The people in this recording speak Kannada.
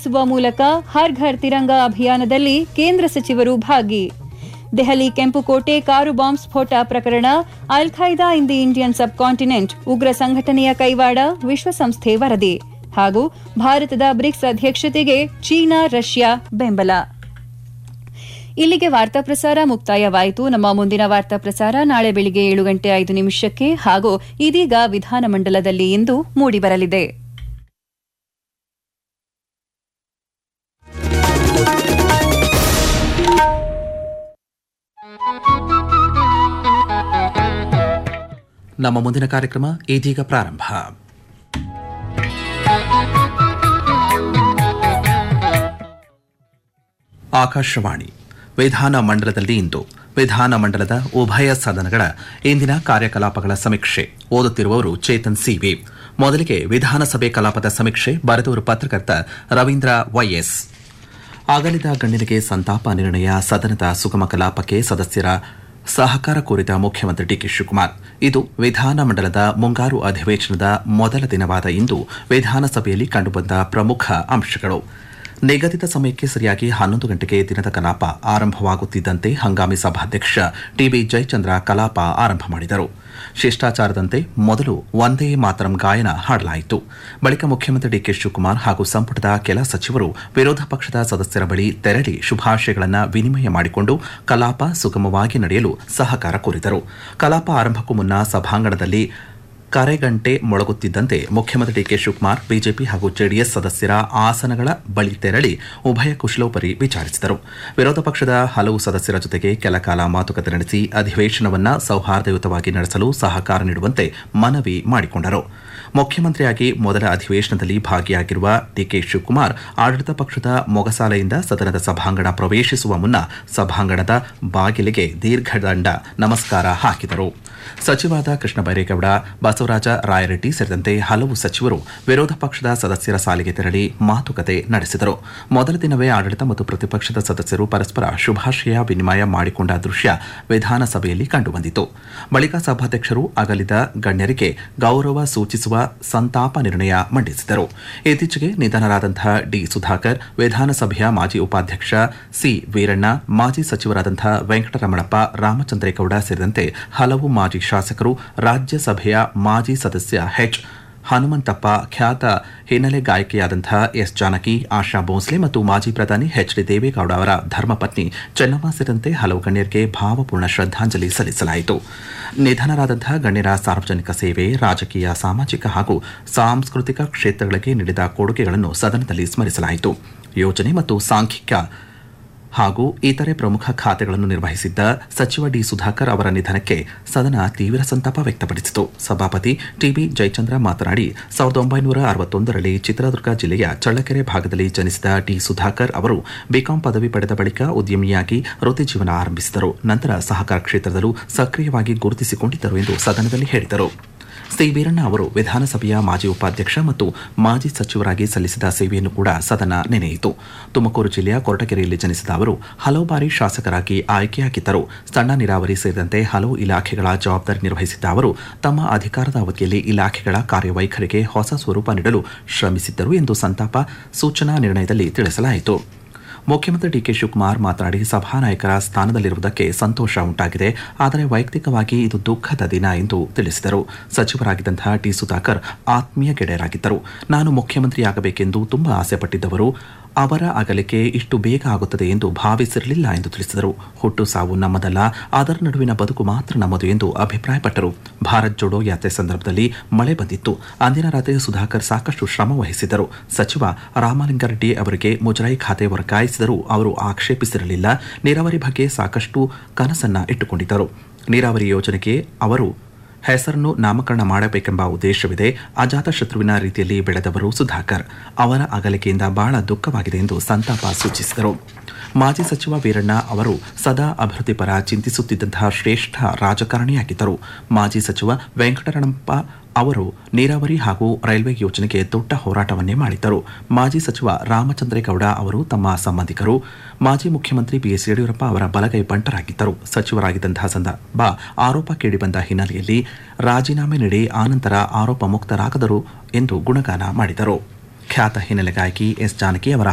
ಹಾರಿಸುವ ಮೂಲಕ ಹರ್ ಘರ್ ತಿರಂಗ ಅಭಿಯಾನದಲ್ಲಿ ಕೇಂದ್ರ ಸಚಿವರು ಭಾಗಿ ದೆಹಲಿ ಕೆಂಪುಕೋಟೆ ಕಾರು ಬಾಂಬ್ ಸ್ಫೋಟ ಪ್ರಕರಣ Al Qaeda in the Indian subcontinent ಉಗ್ರ ಸಂಘಟನೆಯ ಕೈವಾಡ ವಿಶ್ವಸಂಸ್ಥೆ ವರದಿ ಹಾಗೂ ಭಾರತದ ಬ್ರಿಕ್ಸ್ ಅಧ್ಯಕ್ಷತೆಗೆ ಚೀನಾ ರಷ್ಯಾ ಬೆಂಬಲ ಇಲ್ಲಿಗೆ ವಾರ್ತಾ ಪ್ರಸಾರ ಮುಕ್ತಾಯವಾಯಿತು ನಮ್ಮ ಮುಂದಿನ ವಾರ್ತಾ ಪ್ರಸಾರ ನಾಳೆ ಬೆಳಿಗ್ಗೆ ಏಳು ಗಂಟೆ ಐದು ನಿಮಿಷಕ್ಕೆ ಹಾಗೂ ಇದೀಗ ವಿಧಾನಮಂಡಲದಲ್ಲಿ ಇಂದು ಮೂಡಿಬರಲಿದೆ ನಮ್ಮ ಮುಂದಿನ ಕಾರ್ಯಕ್ರಮ ಇದೀಗ ಪ್ರಾರಂಭ ಆಕಾಶವಾಣಿ ವಿಧಾನ ಮಂಡಲದಲ್ಲಿ ಇಂದು ವಿಧಾನ ಮಂಡಲದ ಉಭಯ ಸದನಗಳ ಇಂದಿನ ಕಾರ್ಯಕಲಾಪಗಳ ಸಮೀಕ್ಷೆ ಓದುತ್ತಿರುವವರು ಚೇತನ್ ಸಿವಿ ಮೊದಲಿಗೆ ವಿಧಾನಸಭೆ ಕಲಾಪದ ಸಮೀಕ್ಷೆ ಬರೆದವರು ಪತ್ರಕರ್ತ ರವೀಂದ್ರ ವೈಎಸ್ ಅಗಲಿದ ಗಣ್ಯರಿಗೆ ಸಂತಾಪ ನಿರ್ಣಯ ಸದನದ ಸುಗಮ ಕಲಾಪಕ್ಕೆ ಸದಸ್ಯರ ಸಹಕಾರ ಕೋರಿದ ಮುಖ್ಯಮಂತ್ರಿ ಡಿಕೆ ಶಿವಕುಮಾರ್ ಇದು ವಿಧಾನಮಂಡಲದ ಮುಂಗಾರು ಅಧಿವೇಶನದ ಮೊದಲ ದಿನವಾದ ಇಂದು ವಿಧಾನಸಭೆಯಲ್ಲಿ ಕಂಡುಬಂದ ಪ್ರಮುಖ ಅಂಶಗಳು ನಿಗದಿತ ಸಮಯಕ್ಕೆ ಸರಿಯಾಗಿ ಹನ್ನೊಂದು ಗಂಟೆಗೆ ದಿನದ ಕಲಾಪ ಆರಂಭವಾಗುತ್ತಿದ್ದಂತೆ ಹಂಗಾಮಿ ಸಭಾಧ್ಯಕ್ಷ ಟಿಬಿ ಜಯಚಂದ್ರ ಕಲಾಪ ಆರಂಭ ಮಾಡಿದರು ಶಿಷ್ಟಾಚಾರದಂತೆ ಮೊದಲು ಒಂದೇ ಮಾತರಂ ಗಾಯನ ಹಾಡಲಾಯಿತು ಬಳಿಕ ಮುಖ್ಯಮಂತ್ರಿ ಡಿಕೆ ಶಿವಕುಮಾರ್ ಹಾಗೂ ಸಂಪುಟದ ಕೆಲ ಸಚಿವರು ವಿರೋಧ ಪಕ್ಷದ ಸದಸ್ಯರ ಬಳಿ ತೆರಳಿ ಶುಭಾಶಯಗಳನ್ನು ವಿನಿಮಯ ಮಾಡಿಕೊಂಡು ಕಲಾಪ ಸುಗಮವಾಗಿ ನಡೆಯಲು ಸಹಕಾರ ಕೋರಿದರು ಕಲಾಪ ಆರಂಭಕ್ಕೂ ಮುನ್ನ ಸಭಾಂಗಣದಲ್ಲಿ ಕರೆಗಂಟೆ ಮೊಳಗುತ್ತಿದ್ದಂತೆ ಮುಖ್ಯಮಂತ್ರಿ ಡಿಕೆ ಶಿವಕುಮಾರ್ ಬಿಜೆಪಿ ಹಾಗೂ ಜೆಡಿಎಸ್ ಸದಸ್ಯರ ಆಸನಗಳ ಬಳಿ ತೆರಳಿ ಉಭಯ ಕುಶಲೋಪರಿ ವಿಚಾರಿಸಿದರು ವಿರೋಧ ಪಕ್ಷದ ಹಲವು ಸದಸ್ಯರ ಜೊತೆಗೆ ಕೆಲಕಾಲ ಮಾತುಕತೆ ನಡೆಸಿ ಅಧಿವೇಶನವನ್ನ ಸೌಹಾರ್ದಯುತವಾಗಿ ನಡೆಸಲು ಸಹಕಾರ ನೀಡುವಂತೆ ಮನವಿ ಮಾಡಿಕೊಂಡರು ಮುಖ್ಯಮಂತ್ರಿಯಾಗಿ ಮೊದಲ ಅಧಿವೇಶನದಲ್ಲಿ ಭಾಗಿಯಾಗಿರುವ ಡಿಕೆ ಶಿವಕುಮಾರ್ ಆಡಳಿತ ಪಕ್ಷದ ಮೊಗಸಾಲೆಯಿಂದ ಸದನದ ಸಭಾಂಗಣ ಪ್ರವೇಶಿಸುವ ಮುನ್ನ ಸಭಾಂಗಣದ ಬಾಗಿಲಿಗೆ ದೀರ್ಘದಂಡ ನಮಸ್ಕಾರ ಹಾಕಿದರು ಸಚಿವರಾದ ಕೃಷ್ಣ ಬೈರೇಗೌಡ ಬಸವರಾಜ ರಾಯರೆಡ್ಡಿ ಸೇರಿದಂತೆ ಹಲವು ಸಚಿವರು ವಿರೋಧ ಪಕ್ಷದ ಸದಸ್ಯರ ಸಾಲಿಗೆ ತೆರಳಿ ಮಾತುಕತೆ ನಡೆಸಿದರು ಮೊದಲ ದಿನವೇ ಆಡಳಿತ ಮತ್ತು ಪ್ರತಿಪಕ್ಷದ ಸದಸ್ಯರು ಪರಸ್ಪರ ಶುಭಾಶಯ ವಿನಿಮಯ ಮಾಡಿಕೊಂಡ ದೃಶ್ಯ ವಿಧಾನಸಭೆಯಲ್ಲಿ ಕಂಡುಬಂದಿತು ಬಳಿಕ ಸಭಾಧ್ಯಕ್ಷರು ಅಗಲಿದ ಗಣ್ಯರಿಗೆ ಗೌರವ ಸೂಚಿಸುವ ಸಂತಾಪ ನಿರ್ಣಯ ಮಂಡಿಸಿದರು ಇತ್ತೀಚೆಗೆ ನಿಧನರಾದಂತಹ ಡಿ ಸುಧಾಕರ್ ವಿಧಾನಸಭೆಯ ಮಾಜಿ ಉಪಾಧ್ಯಕ್ಷ ಸಿ ವೀರಣ್ಣ ಮಾಜಿ ಸಚಿವರಾದಂತಹ ವೆಂಕಟರಮಣಪ್ಪ ರಾಮಚಂದ್ರೇಗೌಡ ಸೇರಿದಂತೆ ಹಲವು ಮಾಜಿ ಶಾಸಕರು ರಾಜ್ಯಸಭೆಯ ಮಾಜಿ ಸದಸ್ಯ ಎಚ್ ಹನುಮಂತಪ್ಪ ಖ್ಯಾತ ಹಿನ್ನೆಲೆ ಗಾಯಕಿಯಾದಂತಹ ಎಸ್ ಜಾನಕಿ ಆಶಾ ಭೋಸ್ಲೆ ಮತ್ತು ಮಾಜಿ ಪ್ರಧಾನಿ ಎಚ್ ಡಿ ದೇವೇಗೌಡ ಅವರ ಧರ್ಮಪತ್ನಿ ಚೆನ್ನಮ್ಮ ಸೇರಿದಂತೆ ಹಲವು ಗಣ್ಯರಿಗೆ ಭಾವಪೂರ್ಣ ಶ್ರದ್ಧಾಂಜಲಿ ಸಲ್ಲಿಸಲಾಯಿತು ನಿಧನರಾದಂತಹ ಗಣ್ಯರ ಸಾರ್ವಜನಿಕ ಸೇವೆ ರಾಜಕೀಯ ಸಾಮಾಜಿಕ ಹಾಗೂ ಸಾಂಸ್ಕೃತಿಕ ಕ್ಷೇತ್ರಗಳಿಗೆ ನೀಡಿದ ಕೊಡುಗೆಗಳನ್ನು ಸದನದಲ್ಲಿ ಸ್ಮರಿಸಲಾಯಿತು ಯೋಜನೆ ಮತ್ತು ಸಾಂಖ್ಯಿಕ ಹಾಗೂ ಇತರೆ ಪ್ರಮುಖ ಖಾತೆಗಳನ್ನು ನಿರ್ವಹಿಸಿದ್ದ ಸಚಿವ ಡಿ ಸುಧಾಕರ್ ಅವರ ನಿಧನಕ್ಕೆ ಸದನ ತೀವ್ರ ಸಂತಾಪ ವ್ಯಕ್ತಪಡಿಸಿತು ಸಭಾಪತಿ ಟಿಬಿ ಜಯಚಂದ್ರ ಮಾತನಾಡಿ ಸಾವಿರದ ಒಂಬೈನೂರ ಅರವತ್ತೊಂದರಲ್ಲಿ ಚಿತ್ರದುರ್ಗ ಜಿಲ್ಲೆಯ ಚಳ್ಳಕೆರೆ ಭಾಗದಲ್ಲಿ ಜನಿಸಿದ ಡಿ ಸುಧಾಕರ್ ಅವರು ಬಿಕಾಂ ಪದವಿ ಪಡೆದ ಬಳಿಕ ಉದ್ಯಮಿಯಾಗಿ ವೃತ್ತಿ ಜೀವನ ಆರಂಭಿಸಿದರು ನಂತರ ಸಹಕಾರ ಕ್ಷೇತ್ರದಲ್ಲೂ ಸಕ್ರಿಯವಾಗಿ ಗುರುತಿಸಿಕೊಂಡಿದ್ದರು ಎಂದು ಸದನದಲ್ಲಿ ಹೇಳಿದರು ಸಿ ವೀರಣ್ಣ ಅವರು ವಿಧಾನಸಭೆಯ ಮಾಜಿ ಉಪಾಧ್ಯಕ್ಷ ಮತ್ತು ಮಾಜಿ ಸಚಿವರಾಗಿ ಸಲ್ಲಿಸಿದ ಸೇವೆಯನ್ನು ಕೂಡ ಸದನ ನೆನೆಯಿತು ತುಮಕೂರು ಜಿಲ್ಲೆಯ ಕೊರಟಗೆರೆಯಲ್ಲಿ ಜನಿಸಿದ ಅವರು ಹಲವು ಬಾರಿ ಶಾಸಕರಾಗಿ ಆಯ್ಕೆಯಾಗಿದ್ದರು ಸಣ್ಣ ನೀರಾವರಿ ಸೇರಿದಂತೆ ಹಲವು ಇಲಾಖೆಗಳ ಜವಾಬ್ದಾರಿ ನಿರ್ವಹಿಸಿದ್ದ ಅವರು ತಮ್ಮ ಅಧಿಕಾರದ ಅವಧಿಯಲ್ಲಿ ಇಲಾಖೆಗಳ ಕಾರ್ಯವೈಖರಿಗೆ ಹೊಸ ಸ್ವರೂಪ ನೀಡಲು ಶ್ರಮಿಸಿದ್ದರು ಎಂದು ಸಂತಾಪ ಸೂಚನಾ ನಿರ್ಣಯದಲ್ಲಿ ತಿಳಿಸಲಾಯಿತು ಮುಖ್ಯಮಂತ್ರಿ ಡಿಕೆ ಶಿವಕುಮಾರ್ ಮಾತನಾಡಿ ಸಭಾನಾಯಕರ ಸ್ಥಾನದಲ್ಲಿರುವುದಕ್ಕೆ ಸಂತೋಷ ಉಂಟಾಗಿದೆ ಆದರೆ ವೈಯಕ್ತಿಕವಾಗಿ ಇದು ದುಃಖದ ದಿನ ಎಂದು ತಿಳಿಸಿದರು ಸಚಿವರಾಗಿದ್ದಂತಹ ಟಿ ಸುಧಾಕರ್ ಆತ್ಮೀಯ ಗೆಳೆಯರಾಗಿದ್ದರು ನಾನು ಮುಖ್ಯಮಂತ್ರಿಯಾಗಬೇಕೆಂದು ತುಂಬಾ ಆಸೆಪಟ್ಟಿದ್ದವರು ಅವರ ಅಗಲಿಕೆ ಇಷ್ಟು ಬೇಗ ಆಗುತ್ತದೆ ಎಂದು ಭಾವಿಸಿರಲಿಲ್ಲ ಎಂದು ತಿಳಿಸಿದರು ಹುಟ್ಟು ಸಾವು ನಮ್ಮದಲ್ಲ ಅದರ ನಡುವಿನ ಬದುಕು ಮಾತ್ರ ನಮ್ಮದು ಎಂದು ಅಭಿಪ್ರಾಯಪಟ್ಟರು ಭಾರತ್ ಜೋಡೋ ಯಾತ್ರೆ ಸಂದರ್ಭದಲ್ಲಿ ಮಳೆ ಬಂದಿತ್ತು ಅಂದಿನ ರಾತ್ರಿ ಸುಧಾಕರ್ ಸಾಕಷ್ಟು ಶ್ರಮ ವಹಿಸಿದ್ದರು ಸಚಿವ ರಾಮಲಿಂಗಾರೆಡ್ಡಿ ಅವರಿಗೆ ಮುಜರಾಯಿ ಖಾತೆ ವರ್ಗಾಯಿಸಿದರೂ ಅವರು ಆಕ್ಷೇಪಿಸಿರಲಿಲ್ಲ ನೀರಾವರಿ ಬಗ್ಗೆ ಸಾಕಷ್ಟು ಕನಸನ್ನ ಇಟ್ಟುಕೊಂಡಿದ್ದರು ನೀರಾವರಿ ಯೋಜನೆಗೆ ಅವರು ಹೆಸರನ್ನು ನಾಮಕರಣ ಮಾಡಬೇಕೆಂಬ ಉದ್ದೇಶವಿದೆ ಅಜಾತ ಶತ್ರುವಿನ ರೀತಿಯಲ್ಲಿ ಬೆಳೆದವರು ಸುಧಾಕರ್ ಅವರ ಅಗಲಿಕೆಯಿಂದ ಬಹಳ ದುಃಖವಾಗಿದೆ ಎಂದು ಸಂತಾಪ ಸೂಚಿಸಿದರು ಮಾಜಿ ಸಚಿವ ವೀರಣ್ಣ ಅವರು ಸದಾ ಅಭಿವೃದ್ಧಿ ಪರ ಚಿಂತಿಸುತ್ತಿದ್ದಂತಹ ಶ್ರೇಷ್ಠ ರಾಜಕಾರಣಿಯಾಗಿದ್ದರು ಮಾಜಿ ಸಚಿವ ವೆಂಕಟರಮಣಪ್ಪ ಅವರು ನೀರಾವರಿ ಹಾಗೂ ರೈಲ್ವೆ ಯೋಜನೆಗೆ ದೊಡ್ಡ ಹೋರಾಟವನ್ನೇ ಮಾಡಿದ್ದರು ಮಾಜಿ ಸಚಿವ ರಾಮಚಂದ್ರೇಗೌಡ ಅವರು ತಮ್ಮ ಸಂಬಂಧಿಕರು ಮಾಜಿ ಮುಖ್ಯಮಂತ್ರಿ ಬಿಎಸ್ ಯಡಿಯೂರಪ್ಪ ಅವರ ಬಲಗೈ ಬಂಟರಾಗಿದ್ದರು ಸಚಿವರಾಗಿದ್ದಂತಹ ಸಂದರ್ಭ ಆರೋಪ ಕೇಳಿಬಂದ ಹಿನ್ನೆಲೆಯಲ್ಲಿ ರಾಜೀನಾಮೆ ನೀಡಿ ಆನಂತರ ಆರೋಪ ಮುಕ್ತರಾಗದರು ಎಂದು ಗುಣಗಾನ ಮಾಡಿದರು ಖ್ಯಾತ ಹಿನ್ನೆಲೆ ಗಾಯಕಿ ಎಸ್ ಜಾನಕಿ ಅವರ